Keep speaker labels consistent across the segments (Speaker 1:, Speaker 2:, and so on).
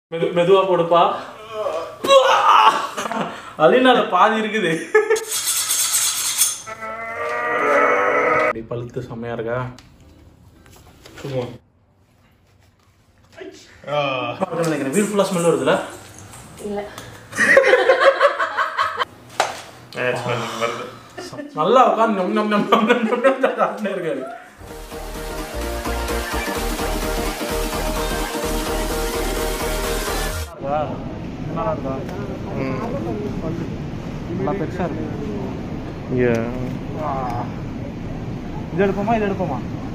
Speaker 1: மெது மெதுவா போடுப்பா அலினால பாதி இருக்குது அப்படி பழுத்து செம்மையா இருக்கா நினைக்கிறேன் வீடு ஃபுல்லாக ஸ்மெல் வருதுல
Speaker 2: இல்ல
Speaker 3: வருது
Speaker 1: நல்லா உட்காந்து நம் நம் நம் நம் நம் நம் நம் சாப்பிட்டுட்டே இருக்காரு நல்லா இருக்கா நல்லா பெருசா இருக்கு இது எடுப்போமா இது எடுப்போமா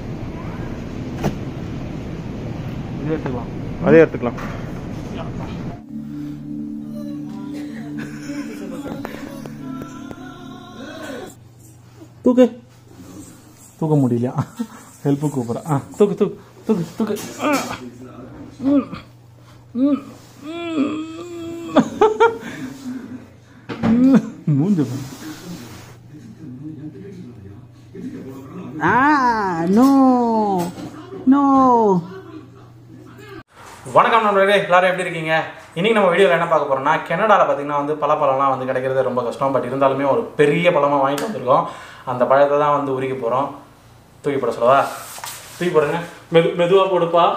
Speaker 1: இது எடுத்துக்கலாம்
Speaker 3: அதே எடுத்துக்கலாம்
Speaker 1: தூக்கு தூக்க முடியலையா ஹெல்ப்பு கூப்பிட்றேன் ஆ தூக்கு தூக்கு தூக்கு தூக்கு ஆ. ம். ம். ம். மூஞ்ச பாரு. ஆ நோ நோ வணக்கம் நண்பர்களே எல்லாரும் எப்படி இருக்கீங்க இன்னைக்கு நம்ம வீடியோவில் என்ன பார்க்க போறோம்னா கனடாவில் பார்த்தீங்கன்னா வந்து பழப்பழம்லாம் வந்து கிடைக்கிறது ரொம்ப கஷ்டம் பட் இருந்தாலுமே ஒரு பெரிய பழமாக வாங்கிட்டு வந்திருக்கோம் அந்த பழத்தை தான் வந்து உருகி போகிறோம் தூக்கி போட சொல்லவா தூக்கி போடுங்க மெது மெதுவாக போடுப்பா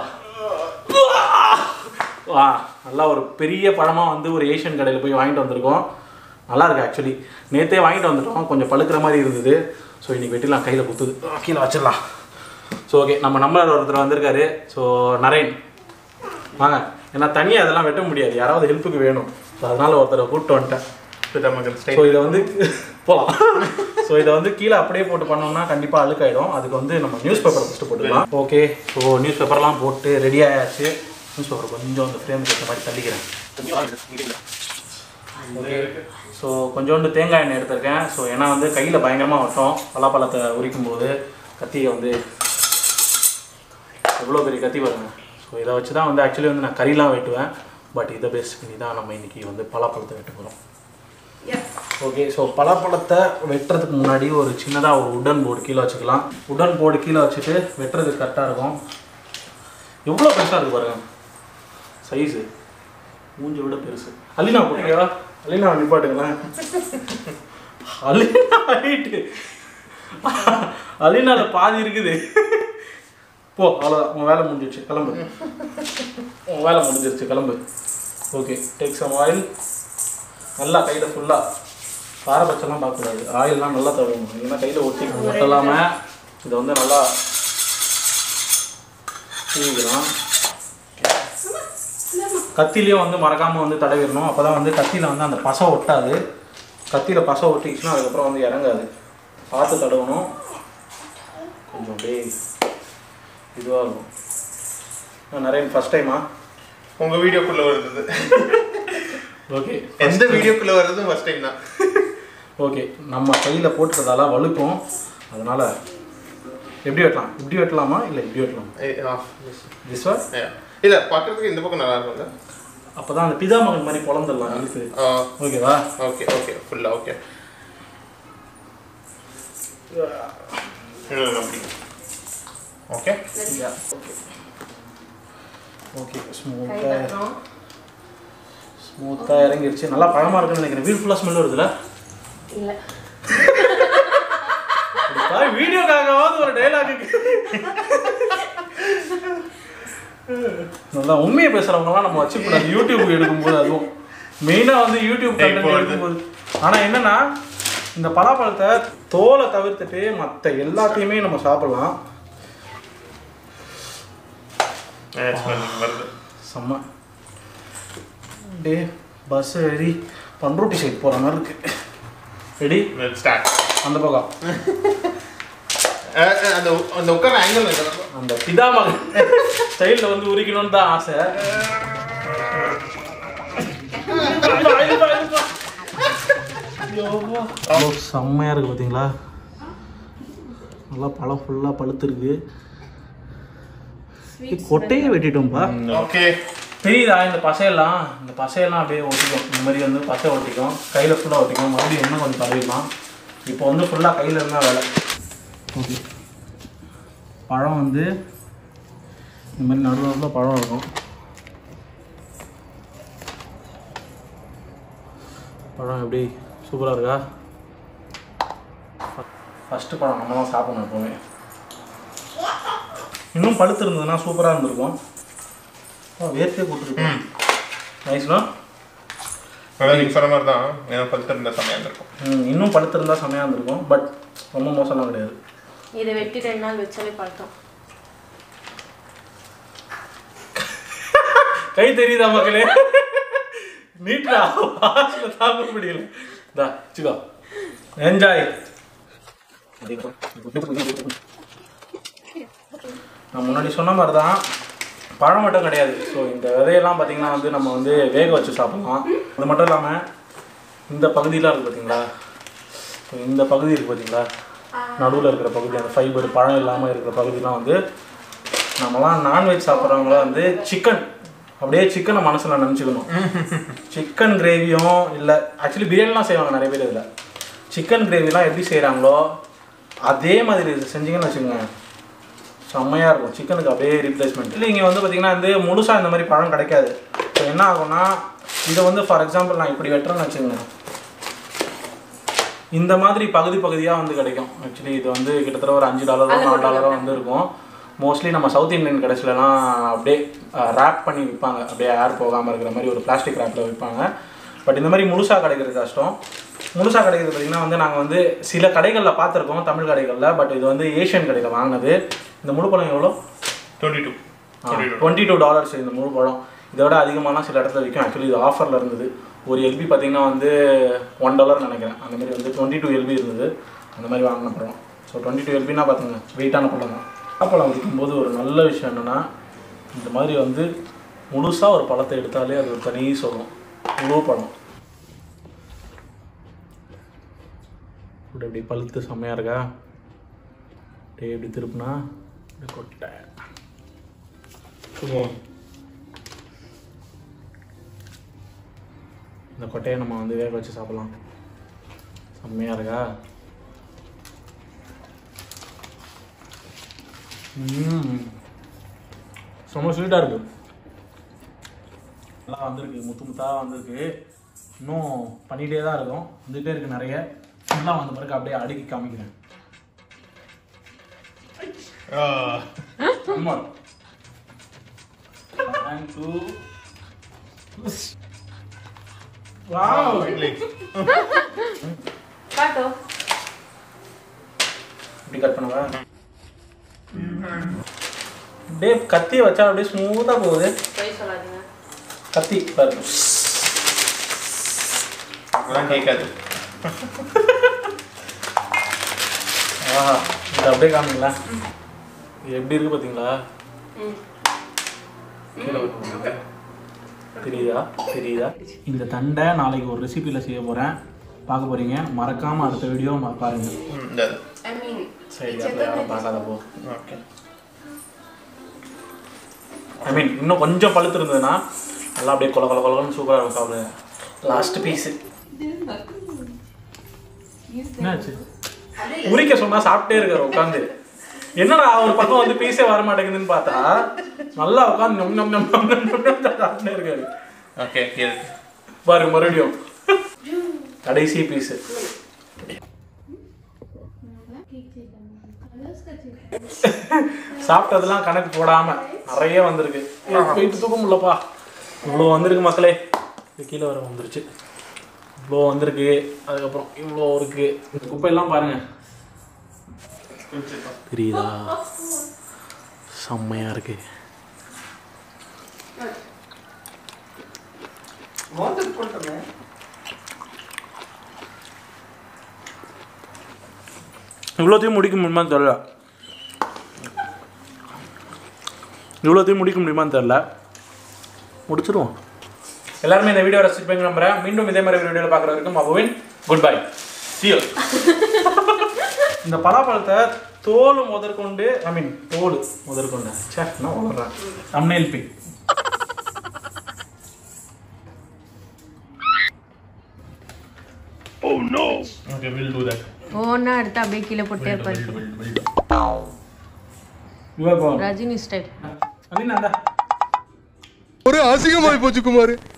Speaker 1: வா நல்லா ஒரு பெரிய பழமாக வந்து ஒரு ஏஷியன் கடையில் போய் வாங்கிட்டு வந்திருக்கோம் நல்லா இருக்கு ஆக்சுவலி நேற்றே வாங்கிட்டு வந்துட்டோம் கொஞ்சம் பழுக்கிற மாதிரி இருந்தது ஸோ இன்னைக்கு வெட்டிலாம் கையில் குத்துது கீழே வச்சிடலாம் ஸோ ஓகே நம்ம நம்பர் ஒருத்தர் வந்திருக்காரு ஸோ நரேன் வாங்க ஏன்னா தனியாக அதெல்லாம் வெட்ட முடியாது யாராவது ஹெல்ப்புக்கு வேணும் ஸோ அதனால ஒருத்தரை கூப்பிட்டு வந்துட்டேன்
Speaker 3: பிதாமகன்
Speaker 1: ஸோ
Speaker 3: ஸ்டைல்
Speaker 1: இதை வந்து போகலாம் ஸோ இதை வந்து கீழே அப்படியே போட்டு பண்ணோம்னா கண்டிப்பாக அழுக்காயிடும் அதுக்கு வந்து நம்ம நியூஸ் பேப்பர் ஃபஸ்ட்டு போட்டுக்கலாம் ஓகே ஸோ நியூஸ் பேப்பர்லாம் போட்டு ரெடி ஆயாச்சு நியூஸ் பேப்பர் கொஞ்சம் அந்த ஃப்ரேமுக்கு ஏற்ற மாதிரி தள்ளிக்கிறேன் ஓகே ஸோ கொஞ்சோண்டு தேங்காய் எண்ணெய் எடுத்திருக்கேன் ஸோ ஏன்னா வந்து கையில் பயங்கரமாக வட்டோம் பலாப்பழத்தை உரிக்கும் போது கத்தியை வந்து எவ்வளோ பெரிய கத்தி வருங்க ஸோ இதை வச்சு தான் வந்து ஆக்சுவலி வந்து நான் கறிலாம் வெட்டுவேன் பட் இதை பேஸ் பண்ணி தான் நம்ம இன்னைக்கு வந்து பலாப்பழத்தை வெட்ட போகிறோம் ஓகே ஸோ பலாப்பழத்தை வெட்டுறதுக்கு முன்னாடி ஒரு சின்னதாக ஒரு உடன் போர்டு கீழே வச்சுக்கலாம் உடன் போர்டு கீழே வச்சுட்டு வெட்டுறதுக்கு கரெக்டாக இருக்கும் எவ்வளோ பெருசாக இருக்கு பாருங்க சைஸு மூஞ்சி விட பெருசு அலினா போட்டுக்கா அலினா நிப்பாட்டுங்களேன் அலினா ஹைட்டு அலினால பாதி இருக்குது போ அவ்வளோதான் உன் வேலை முடிஞ்சிருச்சு கிளம்பு உன் வேலை முடிஞ்சிருச்சு கிளம்பு ஓகே டேக் சம் ஆயில் நல்லா கையில் ஃபுல்லாக பாரபட்சம்லாம் பார்க்கக்கூடாது ஆயில்லாம் நல்லா தருவோம் இல்லைன்னா கையில் ஒட்டி ஒட்டலாமல் இதை வந்து நல்லா தூவிக்கலாம் கத்திலையும் வந்து மறக்காமல் வந்து தடவிடணும் அப்போ தான் வந்து கத்தியில் வந்து அந்த பசை ஒட்டாது கத்தியில் பசை ஒட்டிச்சுன்னா அதுக்கப்புறம் வந்து இறங்காது பார்த்து தடவணும் கொஞ்சம் அப்படியே இதுவாக இருக்கும் நான் நிறைய ஃபஸ்ட் டைமா
Speaker 3: உங்க வீடியோக்குள்ள வருது
Speaker 1: ஓகே
Speaker 3: எந்த வீடியோக்குள்ள வர்றது ஃபர்ஸ்ட் டைம் தான்
Speaker 1: ஓகே நம்ம கையில் போட்டுறதால வழுக்கும் அதனால் எப்படி வெட்டலாம் இப்படி வெட்டலாமா இல்லை இப்படி வெட்டலாம்
Speaker 3: ஏய், ஆ, yes.
Speaker 1: This was
Speaker 3: Yeah. இல்ல பார்க்கறதுக்கு இந்த பக்கம் நல்லா இருக்கும்ல
Speaker 1: அப்போ தான் அந்த பிதாமகன் மாதிரி குழந்துடலாம் இழுத்து ஓகேவா
Speaker 3: ஓகே ஓகே ஃபுல்லா ஓகே ஓகே
Speaker 1: ஓகே ஓகே
Speaker 2: கை
Speaker 1: ஸ்மூத்தாக
Speaker 2: தட்டணும்
Speaker 1: ஸ்மூத்தாக இறங்கிருச்சு நல்லா பழமாக இருக்குன்னு நினைக்கிறேன் வீடு ஃபுல்லாக ஸ்மெல் வருதுல்ல
Speaker 2: இல்ல
Speaker 1: வீடியோக்காகவாவது ஒரு டைலாக் நல்லா உண்மையை பேசுறவங்கலாம் நம்ம வச்சுக்கூடாது யூடியூப் எடுக்கும்போது அதுவும் மெயினாக வந்து யூடியூப்
Speaker 3: இப்போ
Speaker 1: கண்டென்ட்
Speaker 3: வருது.
Speaker 1: எடுக்கும்போது ஆனால் என்னன்னா இந்த பலாப்பழத்தை தோலை தவிர்த்துட்டு மற்ற எல்லாத்தையுமே நம்ம சாப்பிடலாம்
Speaker 3: வருது
Speaker 1: செம்ம டே பஸ் ஏறி பண்ருட்டி சைடு போகிற மாதிரி இருக்கு ரெடி
Speaker 3: ஸ்டார்ட்
Speaker 1: அந்த பக்கம்
Speaker 3: அந்த அந்த உட்கார ஆங்கிள்
Speaker 1: அந்த பிதாமகன் ஸ்டைலில் வந்து உரிக்கணும்னு தான் ஆசை அவ்வளோ செம்மையாக இருக்குது பார்த்தீங்களா நல்லா பழம் ஃபுல்லாக பழுத்துருக்கு இது கொட்டையே வெட்டிட்டோம்ப்பா
Speaker 3: ஓகே
Speaker 1: தெரியுதா இந்த பசையெல்லாம் இந்த பசையெல்லாம் அப்படியே ஒட்டிக்கும் இந்த மாதிரி வந்து பசை ஒட்டிக்கும் கையில் ஃபுல்லாக ஒட்டிக்கும் மறுபடியும் இன்னும் கொஞ்சம் பரவிடலாம் இப்போ வந்து ஃபுல்லாக கையில் இருந்தால் வேலை ஓகே பழம் வந்து இந்த மாதிரி நடுவில் பழம் இருக்கும் பழம் எப்படி சூப்பராக இருக்கா ஃபஸ்ட்டு பழம் நம்ம தான் சாப்பிடணும் எப்போவுமே இன்னும் பழுத்து இருந்ததுன்னா சூப்பராக இருந்திருக்கும் ஆ, வேர்த்தே கொடுத்துருக்கோம் நைஸ்னா
Speaker 3: அதான் நீங்கள் சொன்ன மாதிரி தான் எனக்கு பழுத்து இருந்த சமையல் இருக்கும்
Speaker 1: ம், இன்னும் பழுத்து இருந்தால் செம்மையாக இருந்திருக்கும் பட் ரொம்ப மோசம்லாம் கிடையாது
Speaker 2: இதை வெட்டி ரெண்டு நாள் வச்சாலே பழக்கம்
Speaker 1: கை தெரியுதா மக்களே நீட்டா வாசல தாங்க முடியல இந்தா வச்சுக்கோ என்ஜாய் நான் முன்னாடி சொன்ன மாதிரி தான் பழம் மட்டும் கிடையாது ஸோ இந்த விதையெல்லாம் பார்த்தீங்கன்னா வந்து நம்ம வந்து வேக வச்சு சாப்பிடலாம் அது மட்டும் இல்லாமல் இந்த பகுதியெலாம் இருக்குது பார்த்தீங்களா ஸோ இந்த பகுதி இருக்குது பார்த்தீங்களா நடுவில் இருக்கிற பகுதி அந்த ஃபைபர் பழம் இல்லாமல் இருக்கிற பகுதிலாம் வந்து நம்மலாம் நான்வெஜ் சாப்பிட்றவங்களாம் வந்து சிக்கன் அப்படியே சிக்கனை மனசில் நினச்சிக்கணும் சிக்கன் கிரேவியும் இல்லை ஆக்சுவலி பிரியாணிலாம் செய்வாங்க நிறைய பேர் இதில் சிக்கன் கிரேவிலாம் எப்படி செய்கிறாங்களோ அதே மாதிரி இது செஞ்சீங்கன்னு வச்சுக்கோங்க செம்மையாக இருக்கும் சிக்கனுக்கு அப்படியே ரீப்ளேஸ்மெண்ட் இல்லை இங்கே வந்து பார்த்தீங்கன்னா வந்து முழுசாக இந்த மாதிரி பழம் கிடைக்காது ஸோ என்ன ஆகும்னா இதை வந்து ஃபார் எக்ஸாம்பிள் நான் இப்படி வெட்டுறேன்னு வச்சுக்கோங்க இந்த மாதிரி பகுதி பகுதியாக வந்து கிடைக்கும் ஆக்சுவலி இது வந்து கிட்டத்தட்ட ஒரு அஞ்சு டாலரோ நாலு டாலரோ வந்து இருக்கும் மோஸ்ட்லி நம்ம சவுத் இந்தியன் கடைசிலலாம் அப்படியே ரேப் பண்ணி விற்பாங்க அப்படியே ஏர் போகாமல் இருக்கிற மாதிரி ஒரு பிளாஸ்டிக் ரேப்பில் விற்பாங்க பட் இந்த மாதிரி முழுசாக கிடைக்கிறது கஷ்டம் முழுசாக கிடைக்கிறது பார்த்திங்கன்னா வந்து நாங்கள் வந்து சில கடைகளில் பார்த்துருக்கோம் தமிழ் கடைகளில் பட் இது வந்து ஏஷியன் கடையில் வாங்கினது இந்த முழு பழம் எவ்வளோ
Speaker 3: twenty two
Speaker 1: twenty two dollars இந்த முழு பழம் இதை விட அதிகமான சில இடத்துல விற்கும் ஆக்சுவலி இது ஆஃபரில் இருந்தது ஒரு எல்பி பார்த்தீங்கன்னா வந்து ஒன் டாலர் நினைக்கிறேன் அந்த மாதிரி வந்து டுவெண்ட்டி டூ எல்பி இருந்தது அந்த மாதிரி வாங்கின பழம் ஸோ டுவெண்ட்டி டூ எல்பினா பார்த்துங்க வெயிட்டான பழம் தான் பழம் விற்கும்போது ஒரு நல்ல விஷயம் என்னென்னா இந்த மாதிரி வந்து முழுசாக ஒரு பழத்தை எடுத்தாலே அது ஒரு தனி சொல்லும் முழு பழம் இப்படி இப்படி பழுத்து செம்மையாக இருக்கா அப்படியே இப்படி திருப்புனா இப்படி கொட்டை இந்த கொட்டையை நம்ம வந்து வேக வச்சு சாப்பிடலாம் செம்மையாக இருக்கா ம் செம்ம ஸ்வீட்டாக இருக்கு நல்லா வந்திருக்கு முத்து முத்தாக வந்திருக்கு இன்னும் பண்ணிகிட்டே தான் இருக்கும் வந்துகிட்டே இருக்கு நிறைய ஃபுல்லாக வந்த பிறகு அப்படியே அடுக்கி காமிக்கிறேன் ஆமா One, two. Wow!
Speaker 2: காட்டோ
Speaker 1: இப்படி கட் பண்ணவா அப்படியே கத்தியை வச்சா அப்படியே ஸ்மூத்தா போகுது
Speaker 2: போய் சொல்லாதீங்க
Speaker 1: கத்தி பாருங்க
Speaker 3: அதெல்லாம் கேட்காது
Speaker 1: ஆஹா இது அப்படியே காமிங்களா இது எப்படி இருக்கு பாத்தீங்களா
Speaker 2: ம்
Speaker 1: கீழே வைக்கணும். தெரியுதா தெரியுதா இந்த தண்டை நாளைக்கு ஒரு ரெசிபியில் செய்ய போகிறேன் பார்க்க போறீங்க மறக்காம அடுத்த வீடியோ பாருங்க
Speaker 3: ம் இந்த
Speaker 2: ஐ மீன்
Speaker 1: சரி அப்படியே யாரும் பார்க்காத போ
Speaker 3: ஓகே
Speaker 1: ஐ மீன் இன்னும் கொஞ்சம் பழுத்து இருந்ததுன்னா நல்லா அப்படியே கொல கொல கொலன்னு சூப்பராக இருக்கும் சாப்பிடு லாஸ்ட் பீஸு என்னாச்சு உரிக்க சொன்னா சாப்பிட்டே இருக்காரு உட்காந்து என்னடா ஒரு பக்கம் வந்து பீஸே வர மாட்டேங்குதுன்னு பார்த்தா நல்லா உட்காந்து நம் நம் நம் நம் நம் நம் நம் சாப்பிட்டே இருக்காரு
Speaker 3: ஓகே கீழே
Speaker 1: பாருங்க மறுபடியும் கடைசி பீஸு சாப்பிட்டதெல்லாம் கணக்கு போடாம நிறைய வந்திருக்கு போயிட்டு தூக்க முடியலப்பா இவ்வளோ வந்திருக்கு மக்களே இது கீழே வர வந்துருச்சு இவ்வளோ வந்திருக்கு அதுக்கப்புறம் இவ்வளோ இருக்கு இந்த குப்பையெல்லாம் பாருங்க தெரியுதா செம்மையா இருக்கு இவ்வளோத்தையும் முடிக்க முடியுமான்னு தெரியல இவ்வளோத்தையும் முடிக்க முடியுமான்னு தெரில முடிச்சிருவோம் எல்லாருமே இந்த வீடியோ ரசிப்பீங்க நம்புறேன் மீண்டும் இதே மாதிரி வீடியோவில் பார்க்குற வரைக்கும் அபுவின் குட் பை சியோ இந்த பலாப்பழத்தை தோல் முதற்கொண்டு ஐ மீன் தோல் முதற்கொண்டு சே என்ன வளர்றேன் thumbnail be okay will do that
Speaker 2: ஒவ்வொன்றா எடுத்து அப்படியே கீழே போட்டே இருப்பாரு
Speaker 1: யுவர்
Speaker 2: ரஜினி ஸ்டைல்
Speaker 1: அண்ணா
Speaker 4: ஒரு அசிங்கமாய் போச்சு குமார்